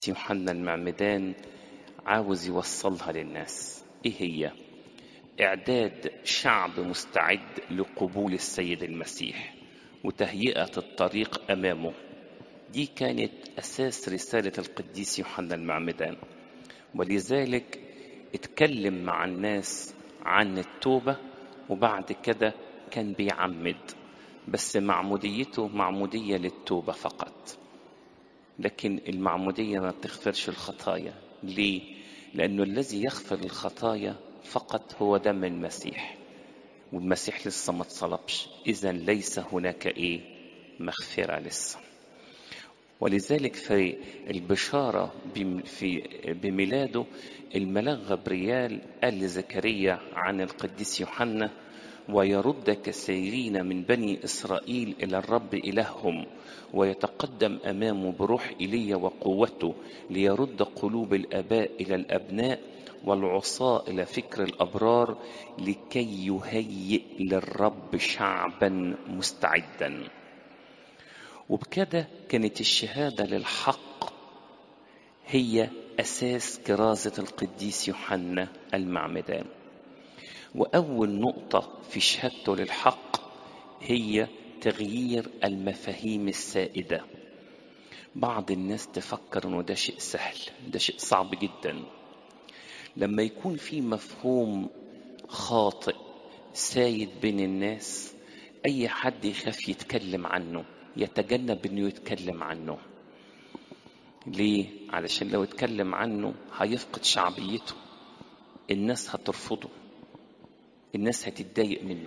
يوحنا المعمدان عاوز يوصلها للناس ايه هي اعداد شعب مستعد لقبول السيد المسيح وتهيئه الطريق امامه دي كانت اساس رساله القديس يوحنا المعمدان ولذلك اتكلم مع الناس عن التوبه وبعد كده كان بيعمد بس معموديته معموديه للتوبه فقط لكن المعمودية ما بتغفرش الخطايا ليه؟ لأنه الذي يغفر الخطايا فقط هو دم المسيح والمسيح لسه ما اتصلبش إذا ليس هناك إيه؟ مغفرة لسه ولذلك في البشارة في بميلاده الملاك غبريال قال لزكريا عن القديس يوحنا ويرد كثيرين من بني إسرائيل إلى الرب إلههم ويتقدم أمامه بروح إيليا وقوته ليرد قلوب الآباء إلى الأبناء والعصاة إلى فكر الأبرار لكي يهيئ للرب شعبا مستعدا وبكده كانت الشهادة للحق هي أساس كرازة القديس يوحنا المعمدان وأول نقطة في شهادته للحق هي تغيير المفاهيم السائدة بعض الناس تفكر انه ده شيء سهل ده شيء صعب جدا لما يكون في مفهوم خاطئ سايد بين الناس اي حد يخاف يتكلم عنه يتجنب انه يتكلم عنه ليه علشان لو اتكلم عنه هيفقد شعبيته الناس هترفضه الناس هتتضايق منه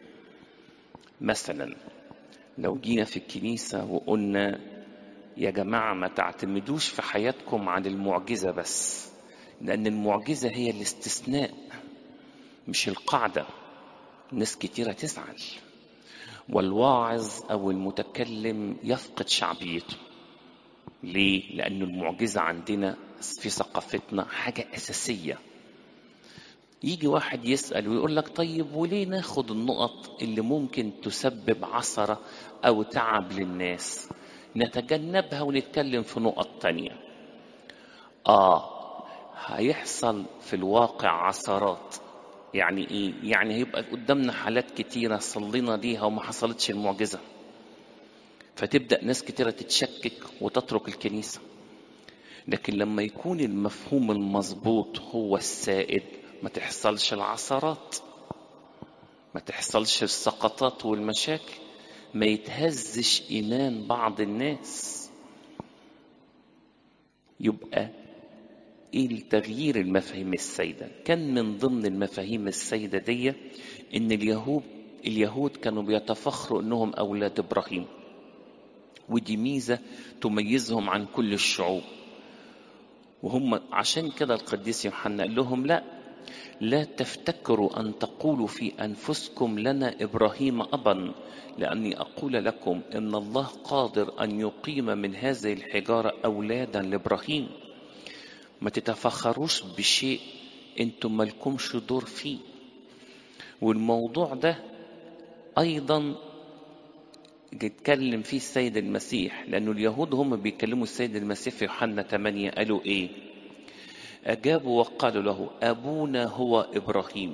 مثلا لو جينا في الكنيسة وقلنا يا جماعة ما تعتمدوش في حياتكم عن المعجزة بس لأن المعجزة هي الاستثناء مش القاعدة ناس كتيرة تزعل والواعظ أو المتكلم يفقد شعبيته ليه؟ لأن المعجزة عندنا في ثقافتنا حاجة أساسية يجي واحد يسأل ويقول لك طيب وليه ناخد النقط اللي ممكن تسبب عثرة أو تعب للناس نتجنبها ونتكلم في نقط تانية آه هيحصل في الواقع عثرات يعني ايه يعني هيبقى قدامنا حالات كتيرة صلينا ليها وما حصلتش المعجزة فتبدأ ناس كتيرة تتشكك وتترك الكنيسة لكن لما يكون المفهوم المظبوط هو السائد ما تحصلش العثرات ما تحصلش السقطات والمشاكل ما يتهزش ايمان بعض الناس يبقى ايه التغيير المفاهيم السائده كان من ضمن المفاهيم السائده دي ان اليهود اليهود كانوا بيتفخروا انهم اولاد ابراهيم ودي ميزه تميزهم عن كل الشعوب وهم عشان كده القديس يوحنا قال لهم لا لا تفتكروا ان تقولوا في انفسكم لنا ابراهيم ابا لاني اقول لكم ان الله قادر ان يقيم من هذه الحجاره اولادا لابراهيم ما تتفخروش بشيء انتم مالكمش دور فيه والموضوع ده ايضا يتكلم فيه السيد المسيح لانه اليهود هم بيكلموا السيد المسيح في يوحنا 8 قالوا ايه أجابوا وقالوا له أبونا هو إبراهيم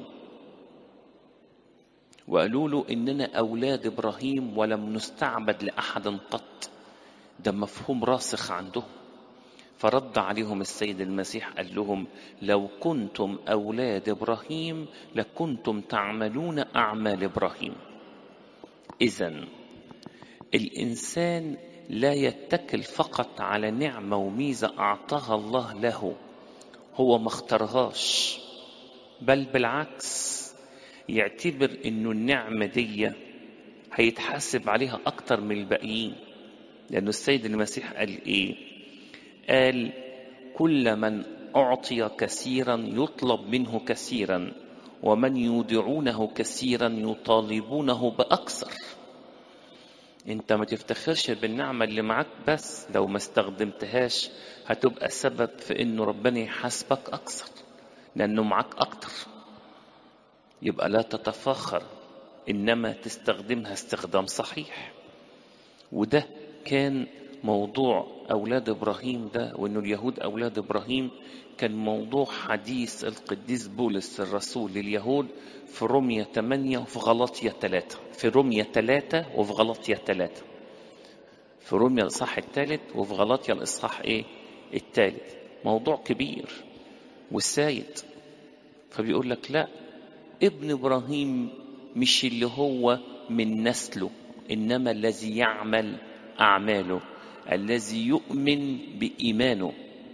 وقالوا له إننا أولاد إبراهيم ولم نستعبد لأحد قط ده مفهوم راسخ عندهم فرد عليهم السيد المسيح قال لهم لو كنتم أولاد إبراهيم لكنتم تعملون أعمال إبراهيم إذا الإنسان لا يتكل فقط على نعمة وميزة أعطاها الله له هو ما اختارهاش بل بالعكس يعتبر انه النعمة دي هيتحاسب عليها اكتر من الباقيين لانه السيد المسيح قال ايه قال كل من اعطي كثيرا يطلب منه كثيرا ومن يودعونه كثيرا يطالبونه باكثر انت ما تفتخرش بالنعمة اللي معاك بس لو ما استخدمتهاش هتبقى سبب في انه ربنا يحاسبك اكثر لانه معاك اكتر يبقى لا تتفاخر انما تستخدمها استخدام صحيح وده كان موضوع أولاد إبراهيم ده وإنه اليهود أولاد إبراهيم كان موضوع حديث القديس بولس الرسول لليهود في رومية 8 وفي غلطية 3 في رومية 3 وفي غلطية 3 في رومية الإصحاح الثالث وفي غلطية الإصحاح إيه الثالث موضوع كبير والسايد فبيقول لك لا ابن إبراهيم مش اللي هو من نسله إنما الذي يعمل أعماله الذي يؤمن بإيمانه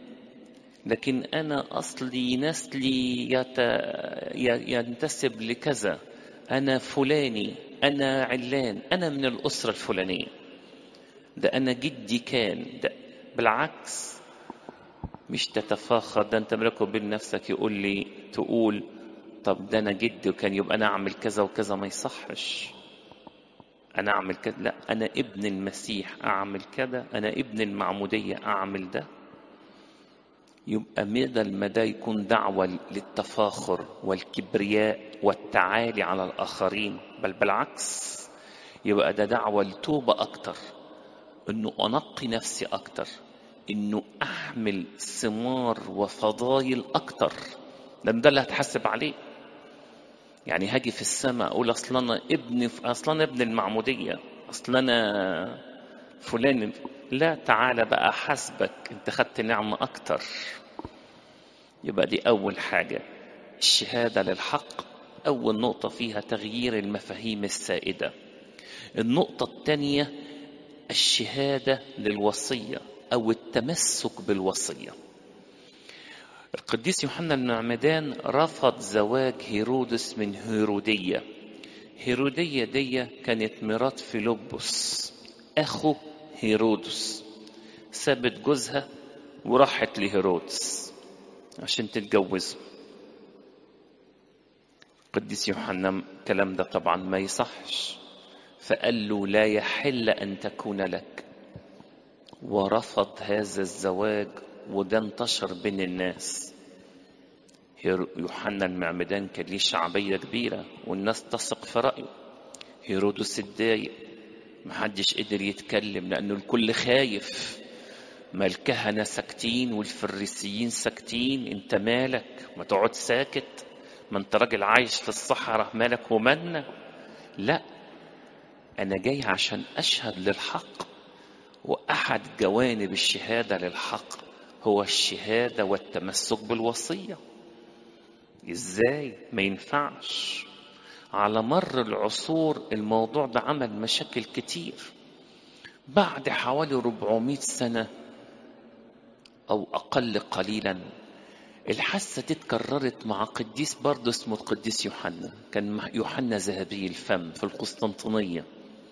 لكن أنا أصلي نسلي يت... ينتسب لكذا أنا فلاني أنا علان أنا من الأسرة الفلانية ده أنا جدي كان ده بالعكس مش تتفاخر ده أنت ملكه بين نفسك يقول لي تقول طب ده أنا جدي وكان يبقى أنا أعمل كذا وكذا ما يصحش أنا أعمل كذا لا أنا ابن المسيح أعمل كذا أنا ابن المعمودية أعمل ده يبقى مدى المدى يكون دعوة للتفاخر والكبرياء والتعالي على الآخرين بل بالعكس يبقى ده دعوة لتوبة أكتر إنه أنقي نفسي أكتر إنه أحمل ثمار وفضايل أكتر لأن ده اللي هتحسب عليه يعني هاجي في السماء أقول أصل أنا ابن أصل أنا ابن المعمودية أصل أنا فلان لا تعالى بقى حسبك انت خدت نعمة أكتر يبقى دي أول حاجة الشهادة للحق أول نقطة فيها تغيير المفاهيم السائدة النقطة الثانية الشهادة للوصية أو التمسك بالوصية القديس يوحنا المعمدان رفض زواج هيرودس من هيرودية هيرودية دي كانت مرات فيلبس أخو هيرودس سابت جوزها وراحت لهيرودس عشان تتجوزه قديس يوحنا الكلام ده طبعا ما يصحش فقال له لا يحل أن تكون لك ورفض هذا الزواج وده انتشر بين الناس يوحنا المعمدان كان ليه شعبية كبيرة والناس تثق في رأيه هيرودس اتضايق محدش قدر يتكلم لأنه الكل خايف ما الكهنة ساكتين والفريسيين ساكتين انت مالك ما تقعد ساكت ما انت راجل عايش في الصحراء مالك ومالنا لا أنا جاي عشان أشهد للحق وأحد جوانب الشهادة للحق هو الشهادة والتمسك بالوصية إزاي ما ينفعش على مر العصور الموضوع ده عمل مشاكل كتير بعد حوالي 400 سنة أو أقل قليلا الحاسة دي اتكررت مع قديس برضه اسمه القديس يوحنا كان يوحنا ذهبي الفم في القسطنطينية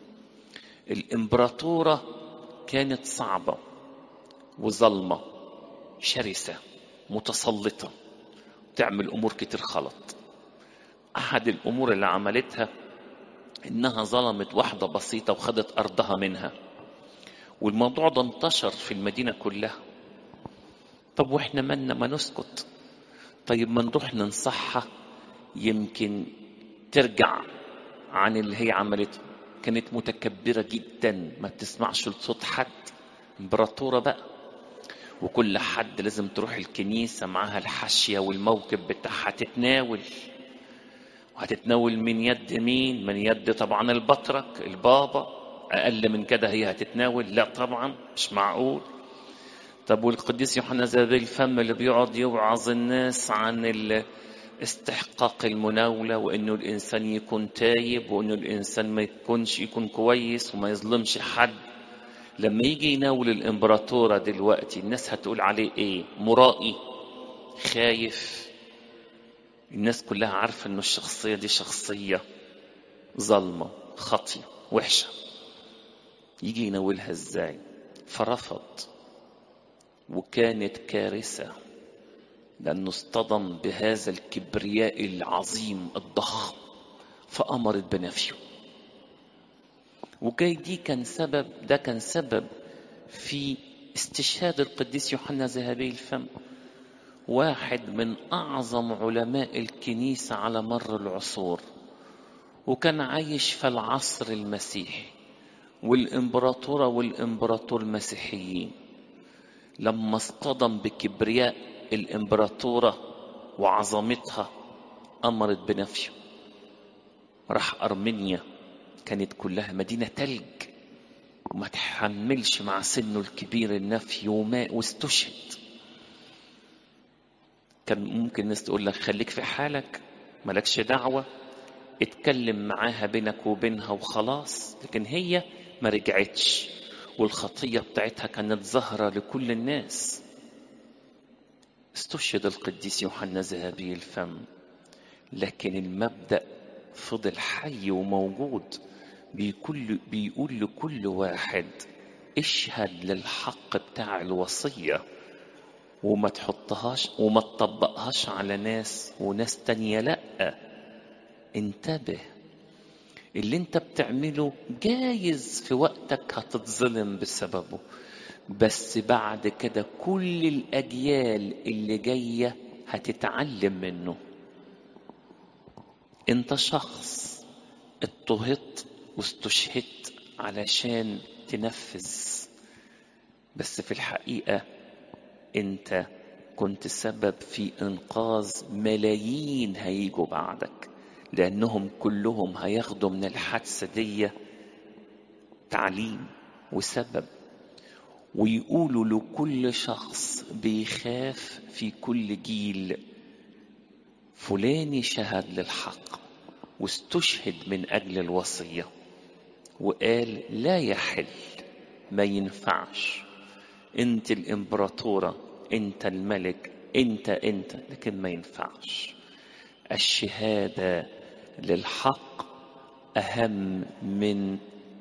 الإمبراطورة كانت صعبة وظلمة شرسة متسلطة تعمل أمور كتير غلط أحد الأمور اللي عملتها إنها ظلمت واحدة بسيطة وخدت أرضها منها والموضوع ده انتشر في المدينة كلها طب وإحنا مالنا ما نسكت طيب ما نروح ننصحها يمكن ترجع عن اللي هي عملته كانت متكبرة جدا ما بتسمعش لصوت حد امبراطورة بقى وكل حد لازم تروح الكنيسة معاها الحاشية والموكب بتاعها تتناول وهتتناول من يد مين من يد طبعا البطرك البابا أقل من كده هي هتتناول لا طبعا مش معقول طب والقديس يوحنا ذهبي الفم اللي بيقعد يوعظ الناس عن استحقاق المناولة وإنه الإنسان يكون تايب وإنه الإنسان ما يكونش يكون كويس وما يظلمش حد لما يجي يناول الإمبراطورة دلوقتي الناس هتقول عليه إيه مرائي خايف الناس كلها عارفة إنه الشخصية دي شخصية ظلمة خطية وحشة يجي يناولها إزاي فرفض وكانت كارثة لأنه اصطدم بهذا الكبرياء العظيم الضخم فأمرت بنفيه وجاي دي كان سبب ده كان سبب في استشهاد القديس يوحنا ذهبي الفم واحد من أعظم علماء الكنيسة على مر العصور وكان عايش في العصر المسيحي والإمبراطورة والإمبراطور مسيحيين لما اصطدم بكبرياء الإمبراطورة وعظمتها أمرت بنفيه راح أرمينيا كانت كلها مدينة تلج وما تحملش مع سنه الكبير النفي وماء واستشهد كان ممكن الناس تقول لك خليك في حالك مالكش دعوة اتكلم معاها بينك وبينها وخلاص لكن هي ما رجعتش والخطية بتاعتها كانت ظاهرة لكل الناس استشهد القديس يوحنا ذهبي الفم لكن المبدأ فضل حي وموجود بيقول, بيقول لكل واحد اشهد للحق بتاع الوصية وما تحطهاش وما تطبقهاش على ناس وناس تانية لأ انتبه اللي انت بتعمله جايز في وقتك هتتظلم بسببه بس بعد كده كل الأجيال اللي جاية هتتعلم منه انت شخص اضطهدت واستشهدت علشان تنفذ بس في الحقيقة انت كنت سبب في انقاذ ملايين هيجوا بعدك لانهم كلهم هياخدوا من الحادثة دي تعليم وسبب ويقولوا لكل شخص بيخاف في كل جيل فلان شهد للحق واستشهد من اجل الوصيه وقال لا يحل ما ينفعش انت الامبراطوره انت الملك انت انت لكن ما ينفعش الشهاده للحق اهم من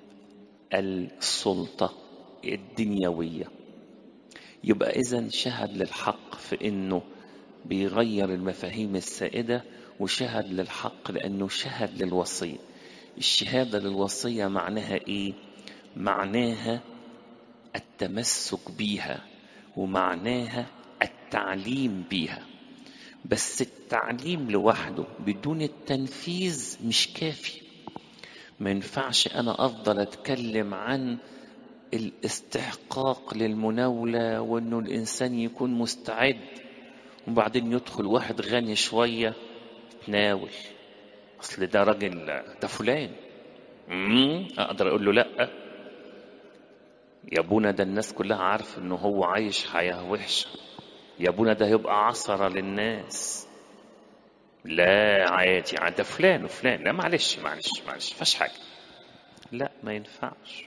السلطه الدنيويه يبقى اذا شهد للحق في انه بيغير المفاهيم السائده وشهد للحق لانه شهد للوصيه الشهاده للوصيه معناها ايه معناها التمسك بيها ومعناها التعليم بيها بس التعليم لوحده بدون التنفيذ مش كافي ما ينفعش انا افضل اتكلم عن الاستحقاق للمناولة وانه الانسان يكون مستعد وبعدين يدخل واحد غني شوية تناول اصل ده راجل ده فلان مم. اقدر اقول له لا يا ابونا ده الناس كلها عارفه انه هو عايش حياه وحشه يا ابونا ده هيبقى عثره للناس لا عادي ده فلان وفلان لا معلش معلش معلش فاش حاجه لا ما ينفعش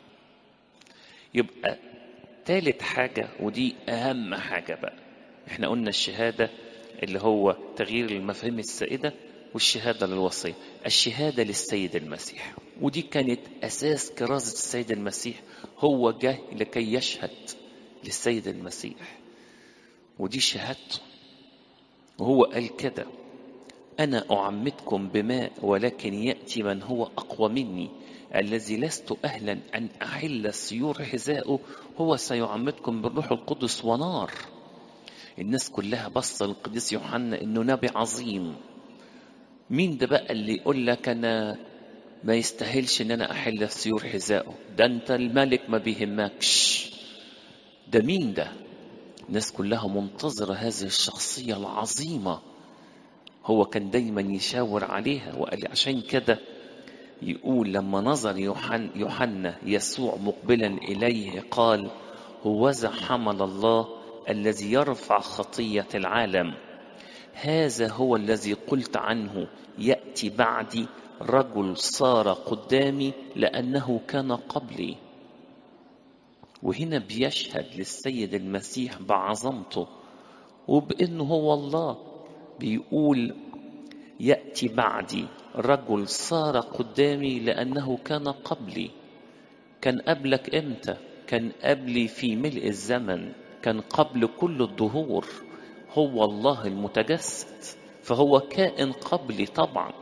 يبقى تالت حاجة ودي أهم حاجة بقى احنا قلنا الشهادة اللي هو تغيير المفاهيم السائدة والشهادة للوصية الشهادة للسيد المسيح ودي كانت أساس كرازة السيد المسيح هو جه لكي يشهد للسيد المسيح ودي شهادته وهو قال كده أنا أعمدكم بماء ولكن يأتي من هو أقوى مني الذي لست أهلا أن أحل سيور حذائه هو سيعمدكم بالروح القدس ونار الناس كلها بص للقديس يوحنا انه نبي عظيم مين ده بقى اللي يقول لك انا ما يستاهلش ان انا احل في سيور حذائه ده انت الملك ما بيهمكش ده مين ده الناس كلها منتظرة هذه الشخصية العظيمة هو كان دايما يشاور عليها وقال عشان كده يقول لما نظر يوحنا, يوحنا يسوع مقبلا إليه قال هوذا حمل الله الذي يرفع خطية العالم هذا هو الذي قلت عنه يأتي بعدي رجل صار قدامي لأنه كان قبلي وهنا بيشهد للسيد المسيح بعظمته وبأنه هو الله بيقول يأتي بعدي رجل صار قدامي لأنه كان قبلي كان قبلك إمتى كان قبلي في ملء الزمن كان قبل كل الظهور هو الله المتجسد فهو كائن قبلي طبعا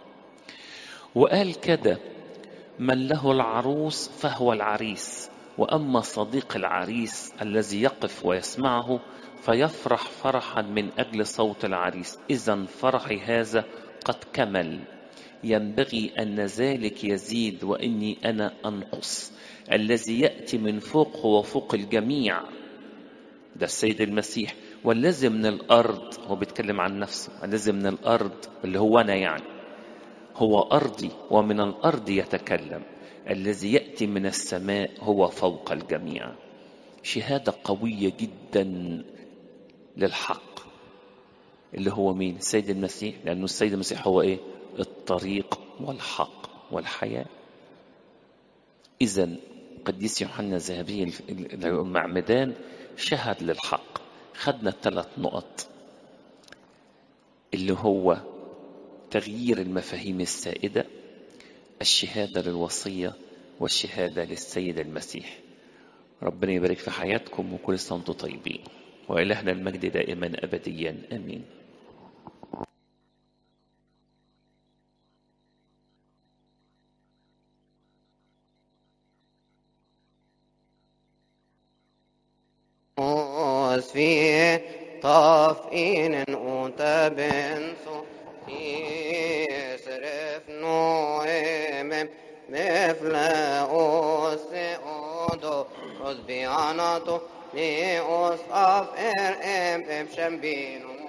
وقال كده من له العروس فهو العريس واما صديق العريس الذي يقف ويسمعه فيفرح فرحا من اجل صوت العريس اذا فرحي هذا قد كمل ينبغي أن ذلك يزيد وإني أنا أنقص الذي يأتي من فوق هو فوق الجميع ده السيد المسيح والذي من الأرض هو بيتكلم عن نفسه الذي من الأرض اللي هو أنا يعني هو أرضي ومن الأرض يتكلم الذي يأتي من السماء هو فوق الجميع شهادة قوية جدا للحق اللي هو مين السيد المسيح لأنه السيد المسيح هو إيه الطريق والحق والحياة إذا قديس يوحنا الذهبي المعمدان شهد للحق خدنا الثلاث نقط اللي هو تغيير المفاهيم السائدة الشهادة للوصية والشهادة للسيد المسيح ربنا يبارك في حياتكم وكل سنة وانتم طيبين وإلهنا المجد دائما أبديا آمين في طافئين أتبن يسرف نوهم مثل أسعود رزبياناتو لأصف إر إم إم شمبينو